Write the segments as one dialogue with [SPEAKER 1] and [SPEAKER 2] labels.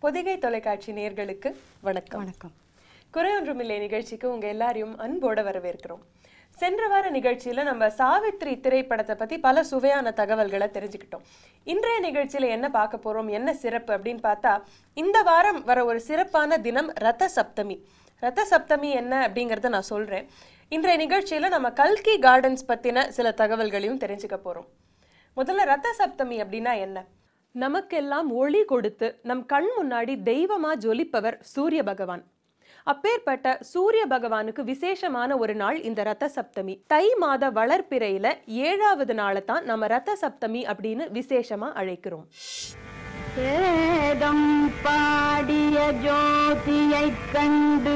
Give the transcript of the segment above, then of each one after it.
[SPEAKER 1] பொதிகை தொலைக்காட்சி நேயர்களுக்கு வணக்கம்
[SPEAKER 2] வணக்கம்
[SPEAKER 1] குறையொன்றுமில்லை நிகழ்ச்சிக்கு உங்க எல்லாரையும் அன்போட வரவேற்கிறோம் சென்ற வார நிகழ்ச்சியில நம்ம சாவித்ரி திரைப்படத்தை பத்தி பல சுவையான தகவல்களை தெரிஞ்சுக்கிட்டோம் இன்றைய நிகழ்ச்சியில என்ன பார்க்க போறோம் என்ன சிறப்பு அப்படின்னு பார்த்தா இந்த வாரம் வர ஒரு சிறப்பான தினம் ரத சப்தமி ரத சப்தமி என்ன அப்படிங்கறத நான் சொல்றேன் இன்றைய நிகழ்ச்சியில நம்ம கல்கி கார்டன்ஸ் பத்தின சில தகவல்களையும் தெரிஞ்சுக்க போறோம் முதல்ல ரத்த சப்தமி அப்படின்னா என்ன நமக்கெல்லாம் ஒளி கொடுத்து நம் கண் முன்னாடி தெய்வமா ஜொலிப்பவர் சூரிய பகவான் அப்பேற்பட்ட சூரிய பகவானுக்கு விசேஷமான ஒரு நாள் இந்த ரத்த சப்தமி தை மாத வளர்ப்பிறையில ஏழாவது நாளை தான் நம்ம ரத்த சப்தமி அப்படின்னு விசேஷமா அழைக்கிறோம்
[SPEAKER 2] வேதம் பாடிய ஜோதியைக் கண்டு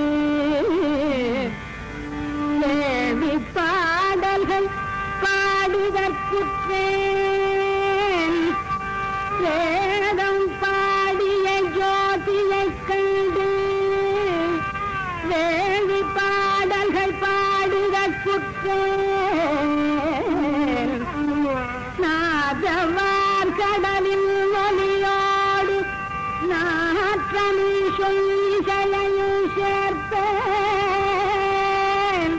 [SPEAKER 2] தேவி பாடல்கள் பாடுதற்குற்றேன் வேதம் பாடிய ஜோதியைக் கண்டு வேவி பாடல்கள் பாடுதற்குற்றேன் நாதவார் கடலில் ஒலியோடு நாற்றமி சொல்லிசையும் சேர்ப்பேன்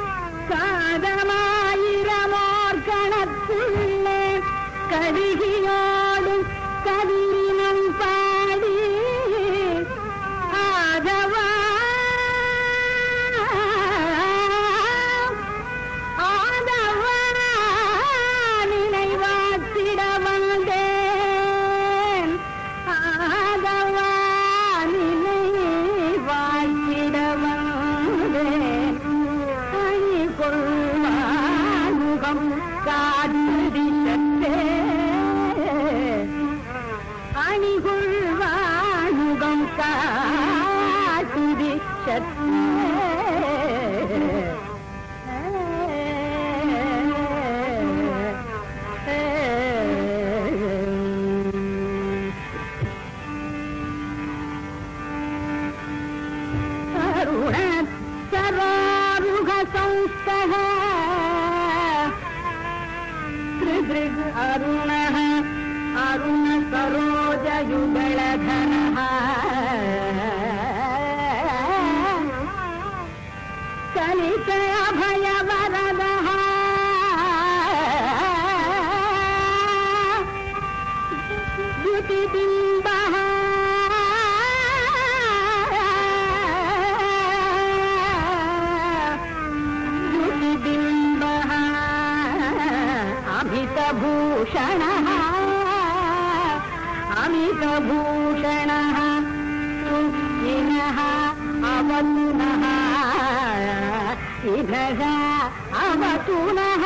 [SPEAKER 2] காதமாயிரமோர் கணத்துள்ளே கருகியோடும் கதிரினம் பாடி ஆதவா ஆதவா நினைவாத்திட வந்தேன் ஆதவா நினைவாத்திட வந்தேன் அணி கொள்வானுகம் காத்திரி சற்றே அணிகொள்வானுகம் காத்திரி अरुणसरारुह संस्थः कृदृग् अरुणः अरुणसरोजयुगलधरः कलित अभयवरदः द्युतिबिम्बः द्युतिबिम्बः अमितभूषणः अमितभूषणः सुखिनः अवतु नः इधः अवतु नः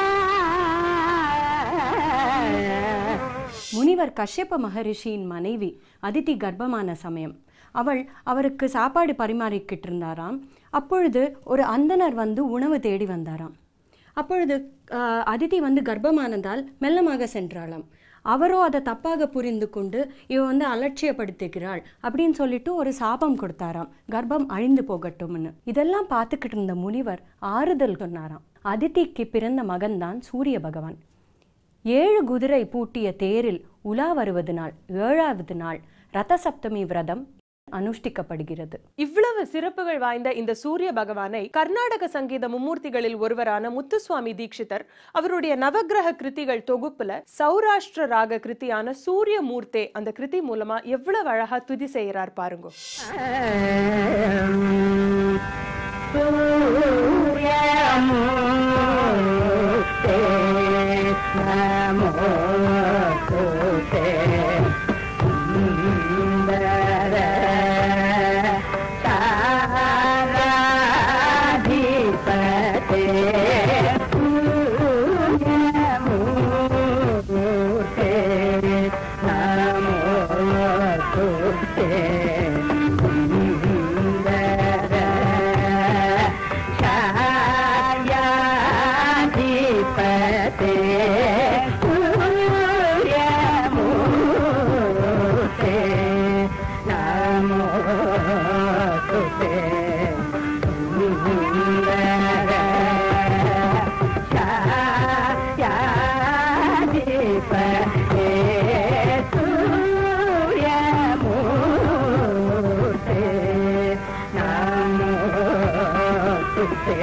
[SPEAKER 3] முனிவர் கஷ்யப மகரிஷியின் மனைவி அதிதி கர்ப்பமான சமயம் அவள் அவருக்கு சாப்பாடு பரிமாறிக்கிட்டு இருந்தாராம் அப்பொழுது ஒரு அந்தணர் வந்து உணவு தேடி வந்தாராம் அப்பொழுது ஆஹ், அதிதி வந்து கர்ப்பமானதால் மெல்லமாக சென்றாளாம் அவரோ அதை தப்பாக புரிந்து கொண்டு இவ வந்து அலட்சியப்படுத்துகிறாள் அப்படின்னு சொல்லிட்டு ஒரு சாபம் கொடுத்தாராம் கர்ப்பம் அழிந்து போகட்டும்னு இதெல்லாம் பார்த்துக்கிட்டு இருந்த முனிவர் ஆறுதல் சொன்னாராம் அதிதிக்கு பிறந்த மகன்தான் சூரிய பகவான் ஏழு குதிரை பூட்டிய தேரில் உலா வருவது நாள் ஏழாவது நாள் ரத சப்தமி விரதம் அனுஷ்டிக்கப்படுகிறது
[SPEAKER 1] இவ்வளவு சிறப்புகள் வாய்ந்த இந்த சூரிய பகவானை கர்நாடக சங்கீத மும்மூர்த்திகளில் ஒருவரான முத்துசுவாமி தீட்சிதர் அவருடைய நவக்கிரக கிருதிகள் தொகுப்புல சௌராஷ்டிர ராக கிருதியான சூரிய மூர்த்தே அந்த கிருதி மூலமா எவ்வளவு அழகா துதி செய்யறார் பாருங்க
[SPEAKER 2] सूर्यमूर्ते नमोस्तुते सुन्दर ताराधिपते सूर्यमूर्ते नमोस्तुते सुन्दर छायाधिपते सूर्यमूर्ते नमोस्तुते सुन्दर छायाधिपते सूर्यमूर्ते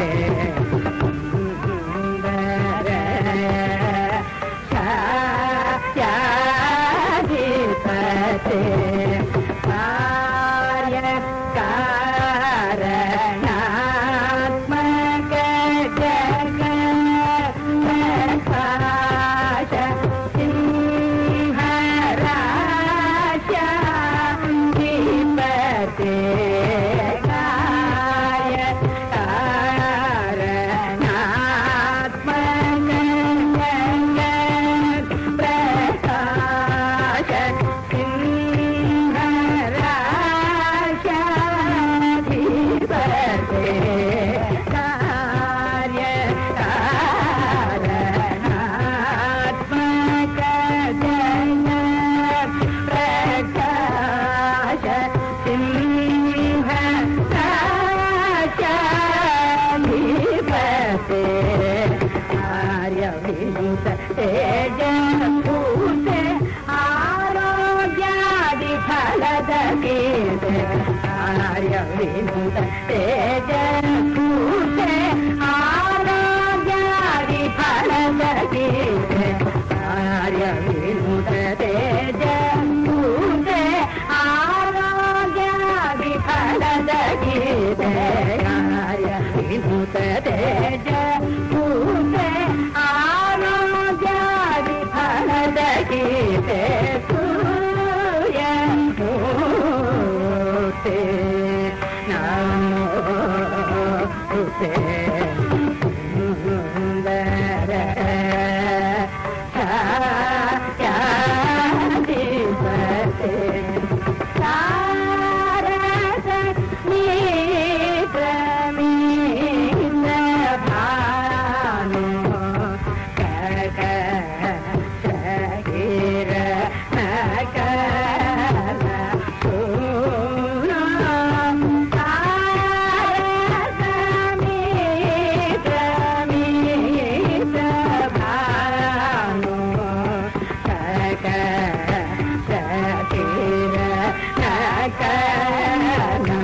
[SPEAKER 2] ಆರೋಗ್ಯಾದಿ ಫಲದ ಕೀರ್ತೆ ಆರ್ಯ ವಿನುತ ತೇಜ ಕೂತೆ ಆರೋಗ್ಯಾದಿ ಫಲದ ಕೀರ್ತೆ ಆರ್ಯ ವಿನುತ ತೇಜ ಕೂತೆ ಆರೋಗ್ಯಾದಿ ಫಲದ ಕೀರ್ತೆ ಆರ್ಯ ವಿನುತ ತೇಜ ಕೂತೆ ಆರೋಗ್ಯಾದಿ ಫಲದ ಗೀತೆ ಸೂರ್ಯ ಮೂರ್ತಿ ನಮೋತೆ ಸುಂದರ ಛಾಯಾಧಿಪತೆ ಸಾರಸ ನೇತ್ರ ಮೀನ ಭಾನು ಕಗ ಶರೀರ ನಕಲ ಸೂನ ಸಾರಸ ನೇತ್ರ ಮೀನ ಭಾನು ಕಗ ಶರೀರ ನಕಲ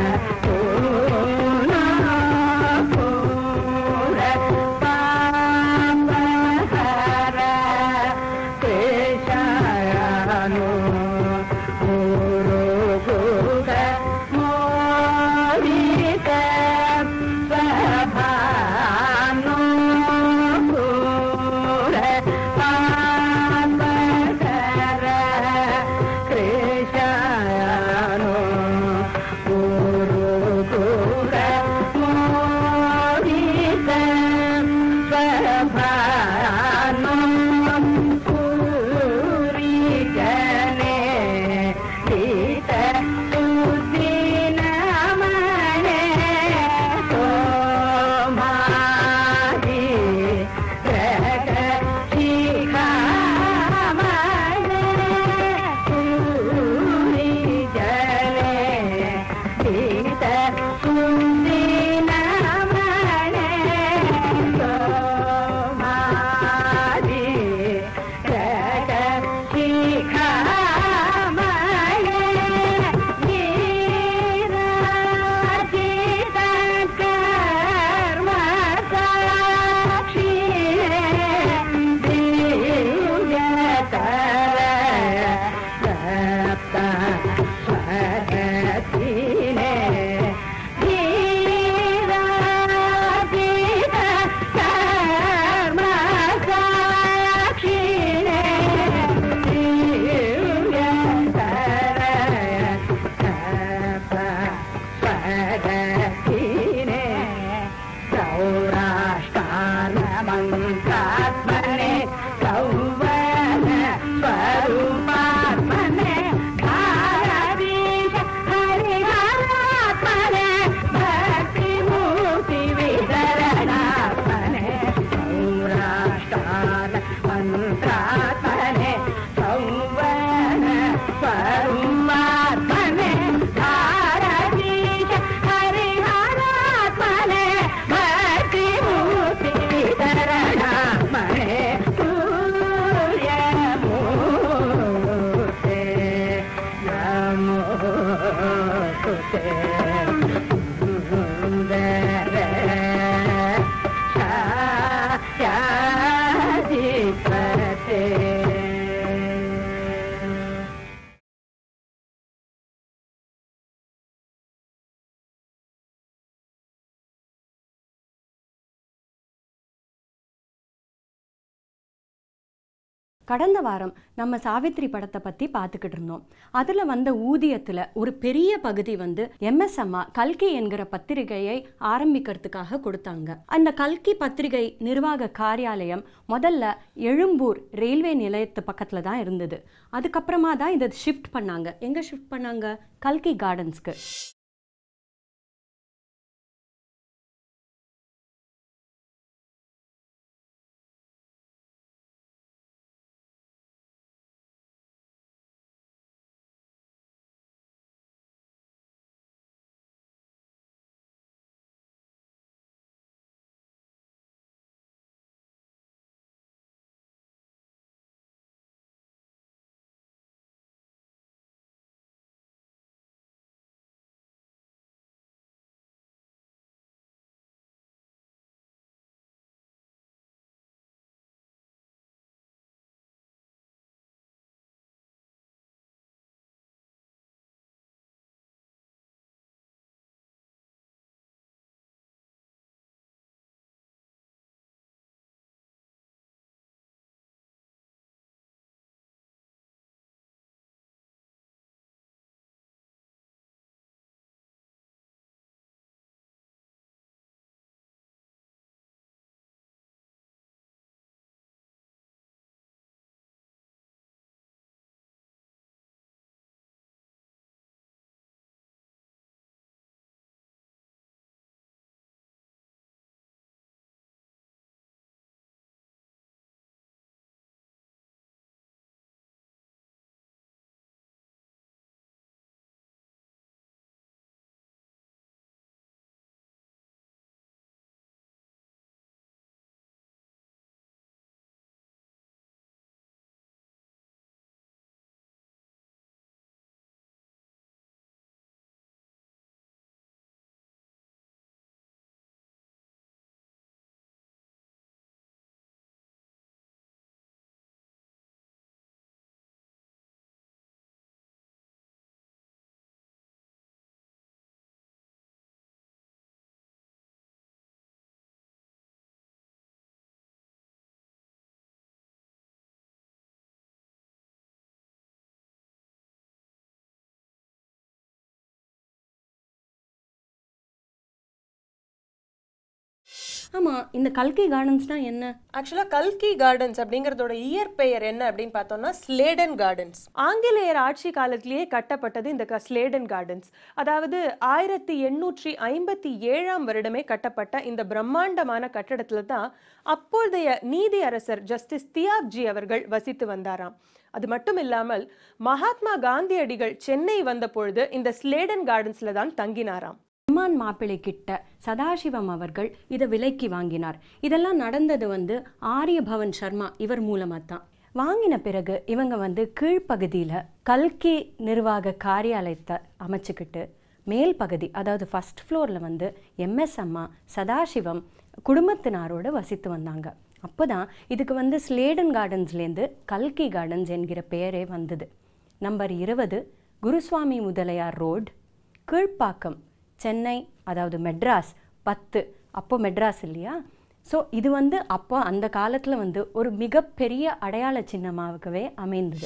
[SPEAKER 2] ಸೂನ ಪೂರ ಪಾಪಹರ ಕೃಷ್ಣನು ಗುರು ಗುಗ ಮೋಹಿತ ಸ್ವಭಾನು ಪೂರ ಪಾಪಹರ ಕೃಷ್ಣನು ಗುರು ಗುಗ ಮೋಹಿತ ಸ್ವಭಾನು ಪೂರಿ ಜನೆ ಗೀತ ಸುದಿನ ಮನೆ ಸೋಮಾರಿ ಗ್ರಹ ಶಿಖಾಮಣೆ ಪೂರಿ ಜನೆ ಗೀತ ಸುದಿನ ಮನೆ ಸೋಮಾರಿ ಗ್ರಹ ಶಿಖಾಮಣೆ ನೀರಾಜಿತ ಕರ್ಮ ಸಾಕ್ಷಿ ದಿವ್ಯತರ ಸಪ್ತ ಸ್ವರತಿನೇ ನೀರಾಜಿತ ಕರ್ಮ ಸಾಕ್ಷಿನೇ ಸೌರಾಷ್ಟ್ರಾನ ಮಂತ್ರಾತ್ಮನೆ ಸೌವನ ಸ್ವರೂಪಾತ್ಮನೆ ಭಾರತೀಶ ಹರಿಹರಾತ್ಮನೆ ಭಕ್ತಿ ಮೂರ್ತಿ ವಿತರಣಾತ್ಮನೆ ಸೌರಾಷ್ಟ್ರಾನ ಮಂತ್ರಾತ್ಮನೆ ಸೌವನ ಸ್ವರೂಪಾತ್ಮನೆ ಭಾರತೀಶ ಹರಿಹರಾತ್ಮನೆ ಭಕ್ತಿ ಮೂರ್ತಿ ವಿತರಣಾತ್ಮನೆ
[SPEAKER 3] கடந்த வாரம் நம்ம சாவித்ரி படத்தை பற்றி பார்த்துக்கிட்டு இருந்தோம் அதில் வந்த ஊதியத்தில் ஒரு பெரிய பகுதி வந்து எம்எஸ் அம்மா கல்கி என்கிற பத்திரிகையை ஆரம்பிக்கிறதுக்காக கொடுத்தாங்க அந்த கல்கி பத்திரிகை நிர்வாக காரியாலயம் முதல்ல எழும்பூர் ரயில்வே நிலையத்து பக்கத்தில் தான் இருந்தது அதுக்கப்புறமா தான் இதை ஷிஃப்ட் பண்ணாங்க எங்கே ஷிஃப்ட் பண்ணாங்க கல்கி கார்டன்ஸ்க்கு ஆமாம் இந்த கல்கி கார்டன்ஸ்னால் என்ன
[SPEAKER 1] ஆக்சுவலா கல்கி கார்டன்ஸ் அப்படிங்கறதோட இயற்பெயர் என்ன அப்படின்னு பார்த்தோம்னா ஸ்லேடன் கார்டன்ஸ் ஆங்கிலேயர் ஆட்சி காலத்திலேயே கட்டப்பட்டது இந்த க- ஸ்லேடன் கார்டன்ஸ் அதாவது ஆயிரத்தி எண்ணூற்றி ஐம்பத்தி ஏழாம் வருடமே கட்டப்பட்ட இந்த பிரம்மாண்டமான கட்டடத்துல தான் அப்போதைய நீதி அரசர் ஜஸ்டிஸ் தியாப்ஜி அவர்கள் வசித்து வந்தாராம் அது மட்டும் இல்லாமல் மகாத்மா காந்தியடிகள் சென்னை வந்த பொழுது இந்த ஸ்லேடன் கார்டன்ஸ்ல தான் தங்கினாராம்
[SPEAKER 3] அம்மான் மாப்பிள்ளை கிட்ட சதாசிவம் அவர்கள் இதை விலைக்கு வாங்கினார் இதெல்லாம் நடந்தது வந்து ஆரியபவன் சர்மா இவர் மூலமாக தான் வாங்கின பிறகு இவங்க வந்து கீழ்ப்பகுதியில் கல்கி நிர்வாக காரியாலயத்தை அமைச்சுக்கிட்டு மேல் பகுதி அதாவது ஃபர்ஸ்ட் ஃப்ளோரில் வந்து எம்எஸ் அம்மா சதாசிவம் குடும்பத்தினாரோடு வசித்து வந்தாங்க அப்போ தான் இதுக்கு வந்து ஸ்லேடன் கார்டன்ஸ்லேருந்து கல்கி கார்டன்ஸ் என்கிற பெயரே வந்தது நம்பர் இருபது குருசுவாமி முதலியார் ரோட் கீழ்ப்பாக்கம் சென்னை அதாவது மெட்ராஸ் பத்து அப்போ மெட்ராஸ் இல்லையா ஸோ இது வந்து அப்போ அந்த காலத்தில் வந்து ஒரு மிகப்பெரிய அடையாள சின்னமாகவே அமைந்தது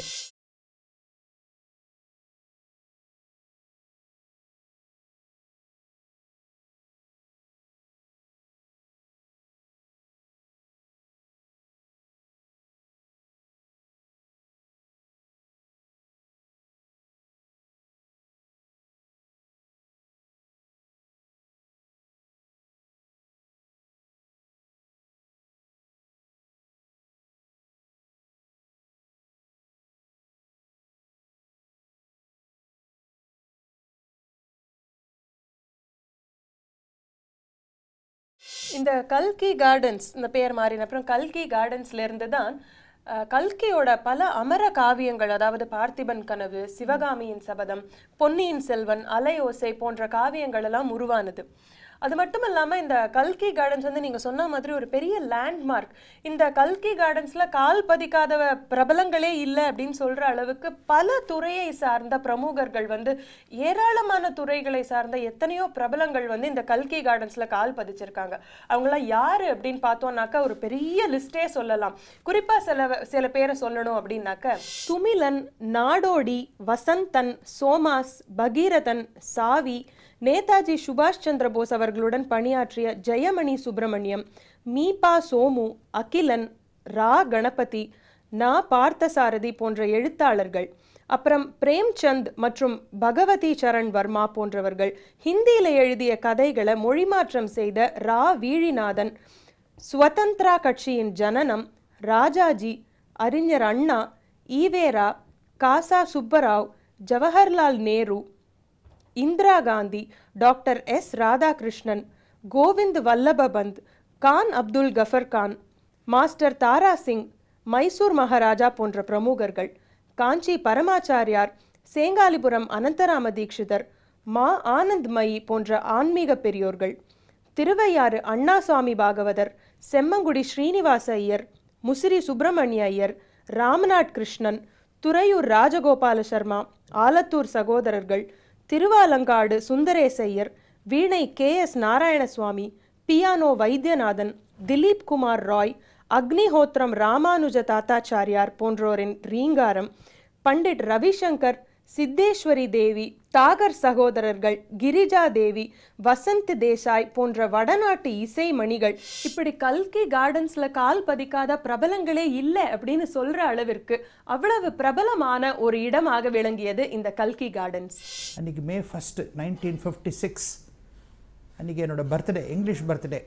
[SPEAKER 1] இந்த கல்கி கார்டன்ஸ் இந்த பெயர் மாறின அப்புறம் கல்கி கார்டன்ஸ்ல இருந்து தான் அஹ், கல்கியோட பல அமர காவியங்கள் அதாவது பார்த்திபன் கனவு சிவகாமியின் சபதம் பொன்னியின் செல்வன் அலையோசை போன்ற காவியங்கள் எல்லாம் உருவானது அது மட்டும் இல்லாம இந்த கல்கி கார்டன்ஸ் வந்து நீங்க சொன்ன மாதிரி ஒரு பெரிய லேண்ட்மார்க் இந்த கல்கி கார்டன்ஸ்ல கால் பதிக்காத பிரபலங்களே இல்லை அப்படின்னு சொல்ற அளவுக்கு பல துறையை சார்ந்த பிரமுகர்கள் வந்து ஏராளமான துறைகளை சார்ந்த எத்தனையோ பிரபலங்கள் வந்து இந்த கல்கி கார்டன்ஸ்ல கால் பதிச்சிருக்காங்க அவங்களாம் யாரு அப்படின்னு பார்த்தோம்னாக்கா ஒரு பெரிய லிஸ்டே சொல்லலாம் குறிப்பா சில சில பேரை சொல்லணும் அப்படின்னாக்க துமிலன் நாடோடி வசந்தன் சோமாஸ் பகீரதன் சாவி நேதாஜி சுபாஷ் சந்திர போஸ் அவர்களுடன் பணியாற்றிய ஜெயமணி சுப்பிரமணியம் மீபா சோமு அகிலன் ரா கணபதி நா பார்த்தசாரதி போன்ற எழுத்தாளர்கள் அப்புறம் பிரேம்சந்த் மற்றும் பகவதி சரண் வர்மா போன்றவர்கள் ஹிந்தியில எழுதிய கதைகளை மொழிமாற்றம் செய்த ரா வீழிநாதன் சுவதந்திரா கட்சியின் ஜனனம் ராஜாஜி அறிஞர் Anna EVR Kasa Subbarao Jawaharlal Nehru Indira Gandhi doctor S Radhakrishnan Govind Vallabh Pant Khan Abdul Ghaffar Khan master Tara Singh Mysore Maharaja போன்ற பிரமுகர்கள் காஞ்சி பரமாச்சாரியார் சேங்காலிபுரம் அனந்தராம தீட்சிதர் மா ஆனந்த்மயி போன்ற ஆன்மீக பெரியோர்கள் திருவையாறு அண்ணாசுவாமி பாகவதர் செம்மங்குடி ஸ்ரீனிவாச ஐயர் முசிறி சுப்பிரமணிய ஐயர் ராமநாட் கிருஷ்ணன் துறையூர் ராஜகோபால சர்மா ஆலத்தூர் சகோதரர்கள் Thiruvalangadu Sundaresa Iyer veena K S Narayanaswamy piano Vaidyanathan Dilip Kumar Roy Agnihothram Ramanuja Thathachariar போன்றோரின் ரீங்காரம் பண்டிட் ரவிசங்கர் சித்தேஸ்வரி தேவி தாகர் சகோதரர்கள் கிரிஜா தேவி வசந்த் தேசாய் போன்ற வடநாட்டு இசை மணிகள் இப்படி கல்கி கார்டன்ஸ்ல கால் பதிக்காத பிரபலங்களே இல்லை அப்படின்னு சொல்ற அளவிற்கு அவ்வளவு பிரபலமான ஒரு இடமாக விளங்கியது இந்த கல்கி கார்டன்ஸ்
[SPEAKER 4] அன்றைக்கி May first nineteen fifty six அன்றைக்கி என்னோடய பர்த்டே இங்கிலீஷ் பர்த்டே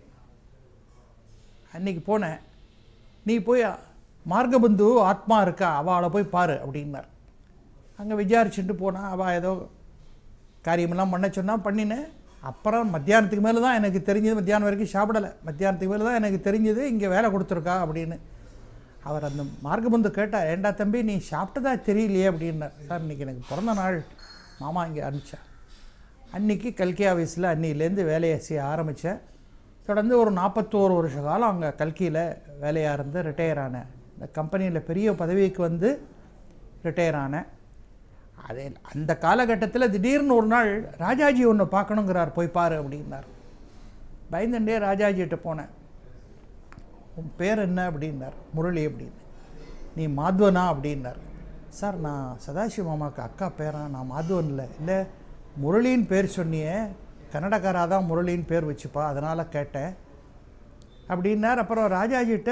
[SPEAKER 4] அன்றைக்கி போனேன் நீ போய் மார்கபந்து ஆத்மா இருக்கா அவளை போய் பாரு அப்படின்னார் அங்கே விசாரிச்சுட்டு போனா அவள் ஏதோ காரியமெல்லாம் பண்ண சொன்னா பண்ணினேன் அப்புறம் மத்தியானத்துக்கு மேலே தான் எனக்கு தெரிஞ்சது மத்தியானம் வரைக்கும் சாப்பிடலை மத்தியானத்துக்கு மேலே தான் எனக்கு தெரிஞ்சது இங்கே வேலை கொடுத்துருக்கா அப்படின்னு அவர் அந்த மார்கபந்து கேட்டார் ஏண்டா தம்பி நீ சாப்பிட்டதா தெரியலையே அப்படின்னார் சார் இன்னைக்கு எனக்கு பிறந்த நாள் மாமா இங்கே அனுப்பிச்சா அன்னைக்கு கல்கி ஆஃபீஸில் அன்னிலேருந்து வேலையை செய்ய ஆரம்பித்தேன் தொடர்ந்து ஒரு நாற்பத்தோரு வருஷ காலம் அங்கே கல்கியில் வேலையாக இருந்து ரிட்டையர் ஆனேன் இந்த கம்பெனியில் பெரிய பதவிக்கு வந்து ரிட்டையர் ஆனேன் அதே அந்த காலகட்டத்தில் திடீர்னு ஒரு நாள் ராஜாஜி ஒன்று பார்க்கணுங்கிறார் போய் பாரு அப்படின்னார் பயந்துட்டே ராஜாஜிகிட்ட போனேன் உன் பேர் என்ன அப்படின்னார் முரளி அப்படின்னு நீ மாத்வனா அப்படின்னார் சார் நான் சதாசிவ மாமாவுக்கு அக்கா பேரா நான் மாத்வன் இல்லை இல்லை முரளின்னு பேர் சொன்னியே கன்னடக்காரா தான் முரளின்னு பேர் வச்சுப்பா அதனால் கேட்டேன் அப்படின்னார் அப்புறம் ராஜாஜிகிட்ட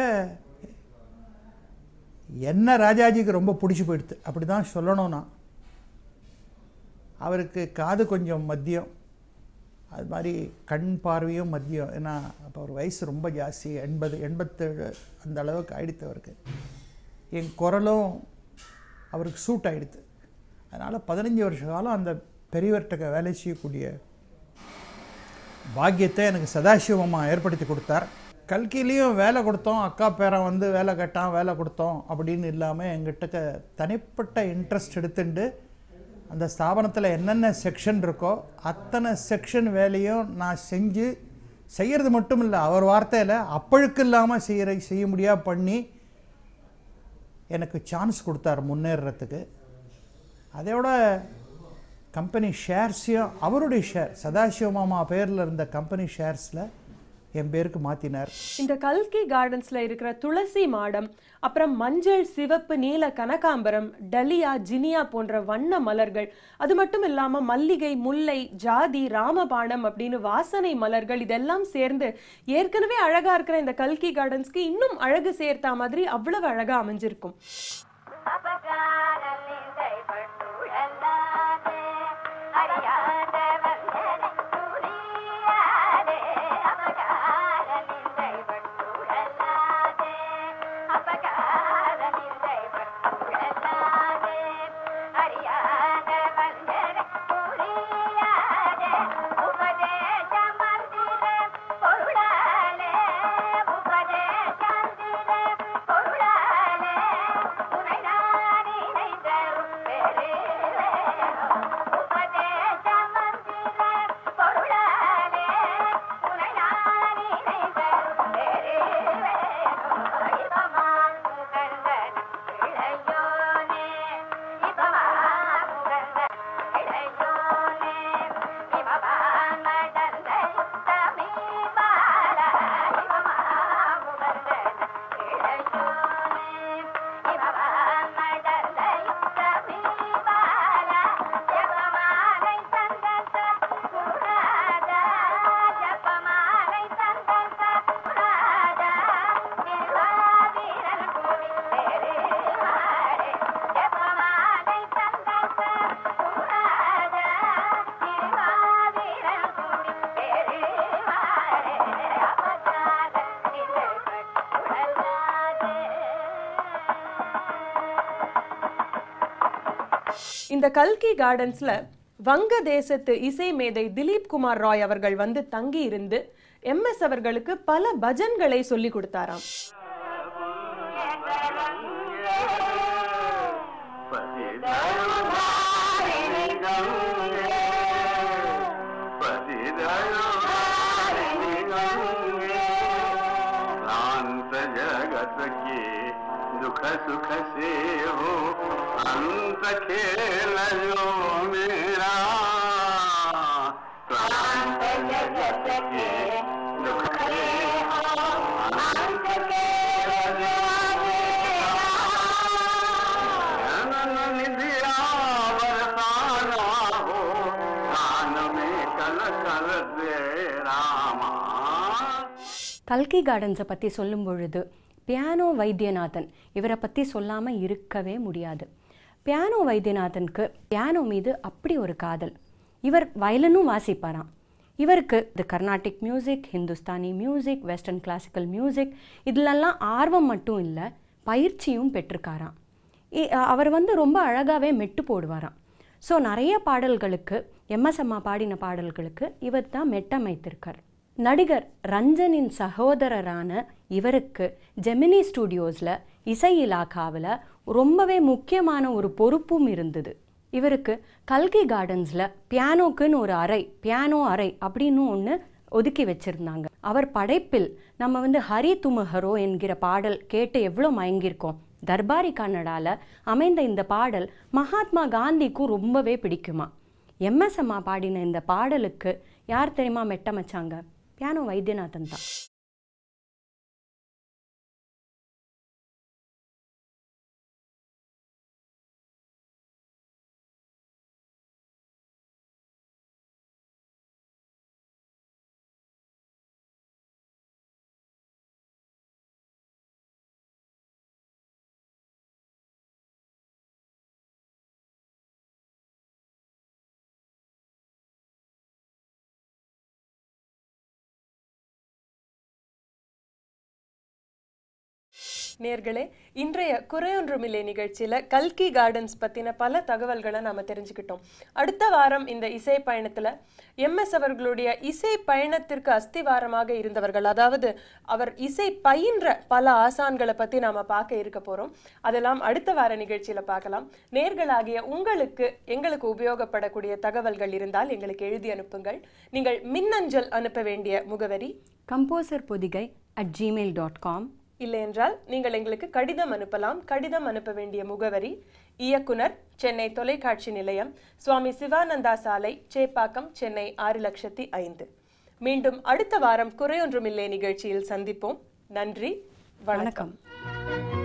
[SPEAKER 4] என்ன ராஜாஜிக்கு ரொம்ப பிடிச்சி போயிடுது அப்படி தான் சொல்லணும் நான் அவருக்கு காது கொஞ்சம் மத்தியம் அது மாதிரி கண் பார்வையும் மத்தியம் ஏன்னா அப்போ அவர் வயசு ரொம்ப ஜாஸ்தி எண்பது எண்பத்தேழு அந்த அளவுக்கு ஆயிடுத்து அவருக்கு என் குரலும் அவருக்கு சூட் ஆயிடுத்து அதனால் பதினஞ்சு வருஷ காலம் அந்த பெரியவர்கிட்ட வேலை செய்யக்கூடிய பாக்கியத்தை எனக்கு சதாசிவமா ஏற்படுத்தி கொடுத்தார் கல்கிலையும் வேலை கொடுத்தோம் அக்கா பேரன் வந்து வேலை கேட்டான் வேலை கொடுத்தோம் அப்படின்னு இல்லாமல் எங்கிட்ட தனிப்பட்ட இன்ட்ரெஸ்ட் எடுத்துட்டு அந்த ஸ்தாபனத்தில் என்னென்ன செக்ஷன் இருக்கோ அத்தனை செக்ஷன் வேலையும் நான் செஞ்சு செய்கிறது மட்டும் இல்லை அவர் வார்த்தையில் அப்பழுக்கு இல்லாமல் செய்கிற செய்ய முடியா பண்ணி எனக்கு சான்ஸ் கொடுத்தார் முன்னேறத்துக்கு அதோட கம்பெனி ஷேர்ஸையும் அவருடைய ஷேர் சதாசிவ மாமா பேரில் இருந்த கம்பெனி ஷேர்ஸில் என் பேருக்கு மாற்றினார்
[SPEAKER 1] இந்த கல்கி கார்டன்ஸ்ல இருக்கிற துளசி மாடம் அப்புறம் மஞ்சள் சிவப்பு நீல கனகாம்பரம் டலியா ஜினியா போன்ற வண்ண மலர்கள் அது மட்டும் இல்லாம மல்லிகை முல்லை ஜாதி ராமபாணம் அப்படின்னு வாசனை மலர்கள் இதெல்லாம் சேர்ந்து ஏற்கனவே அழகா இருக்கிற இந்த கல்கி கார்டன்ஸ்க்கு இன்னும் அழகு சேர்த்தா மாதிரி அவ்வளவு அழகா அமைஞ்சிருக்கும்
[SPEAKER 2] அபகாரலிந்தை பட்டுழலாதே அறியாத வந்தனை துணியாதே அபகாரலிந்தை பட்டுழலாதே அபகாரலிந்தை பட்டுழலாதே அறியாத வந்தனை துணியாதே உபதேச மந்திர பொருளாலே உபதேச மந்திர பொருளாலே உனை நான் நினைந்த
[SPEAKER 1] இந்த கல்கி கார்டன்ஸ்ல வங்க தேசத்து இசை மேதை திலீப் குமார் ராய் அவர்கள் வந்து தங்கி இருந்து எம்எஸ் அவர்களுக்கு பல பஜன்களை சொல்லி கொடுத்தாராம்
[SPEAKER 5] शांत जगत के दुख सुख से हो अंत खेल जो मेरा शांत जगत के दुख से हो अंत खेल जो मेरा जनन निधिया बरसाना हो कान में कल कल दे रामा
[SPEAKER 3] கல்கி கார்டன்ஸை பற்றி சொல்லும் பொழுது பியானோ வைத்தியநாதன் இவரை பற்றி சொல்லாமல் இருக்கவே முடியாது பியானோ வைத்தியநாதனுக்கு பியானோ மீது அப்படி ஒரு காதல் இவர் வயலனும் வாசிப்பாராம் இவருக்கு இது Carnatic music Hindustani music western classical music இதிலெல்லாம் ஆர்வம் மட்டும் இல்லை பயிற்சியும் பெற்றிருக்காராம் இ- அவர் வந்து ரொம்ப அழகாகவே மெட்டு போடுவாராம் ஸோ நிறைய பாடல்களுக்கு எம்எஸ் அம்மா பாடின பாடல்களுக்கு இவர் தான் மெட்டமைத்திருக்கார் நடிகர் ரஞ்சனின் சகோதரரான இவருக்கு ஜெமினி ஸ்டூடியோஸில் இசை இலாக்காவில் ரொம்பவே முக்கியமான ஒரு பொறுப்பும் இருந்தது இவருக்கு கல்கி கார்டன்ஸில் பியானோக்குன்னு ஒரு அறை பியானோ அறை அப்படின்னு ஒன்று ஒதுக்கி வச்சுருந்தாங்க அவர் படைப்பில் நம்ம வந்து ஹரி துமுஹரோ என்கிற பாடல் கேட்டு எவ்வளோ மயங்கியிருக்கோம் தர்பாரி கன்னடால அமைந்த இந்த பாடல் மகாத்மா காந்திக்கும் ரொம்பவே பிடிக்குமா எம்எஸ் அம்மா பாடின இந்த பாடலுக்கு யார் தெரியுமா மெட்டமைச்சாங்க பியானோ வைத்தியநாதன் தான்
[SPEAKER 1] நேர்களே இன்றைய குறையொன்றுமில்லை நிகழ்ச்சியில கல்கி கார்டன்ஸ் பத்தின பல தகவல்களை நாம தெரிஞ்சுக்கிட்டோம் அடுத்த வாரம் இந்த இசை பயணத்துல எம்எஸ் அவர்களுடைய இசை பயணத்திற்கு அஸ்திவாரமாக இருந்தவர்கள் அதாவது அவர் இசை பயின்ற பல ஆசான்களை பத்தி நாம பார்க்க இருக்க போறோம் அதெல்லாம் அடுத்த வார நிகழ்ச்சியில பார்க்கலாம் நேர்களாகிய உங்களுக்கு எங்களுக்கு உபயோகப்படக்கூடிய தகவல்கள் இருந்தால் எங்களுக்கு எழுதி அனுப்புங்கள் நீங்கள் மின்னஞ்சல் அனுப்ப வேண்டிய முகவரி
[SPEAKER 3] composer Podhigai at Gmail dot com
[SPEAKER 1] இல்லையென்றால் நீங்கள் எங்களுக்கு கடிதம் அனுப்பலாம் கடிதம் அனுப்ப வேண்டிய முகவரி இயக்குனர் சென்னை தொலைக்காட்சி நிலையம் சுவாமி சிவானந்தா சாலை சேப்பாக்கம் சென்னை ஆறு லட்சத்தி ஐந்து மீண்டும் அடுத்த வாரம் குறையொன்றுமில்லை நிகழ்ச்சியில் சந்திப்போம் நன்றி வணக்கம்
[SPEAKER 3] வணக்கம்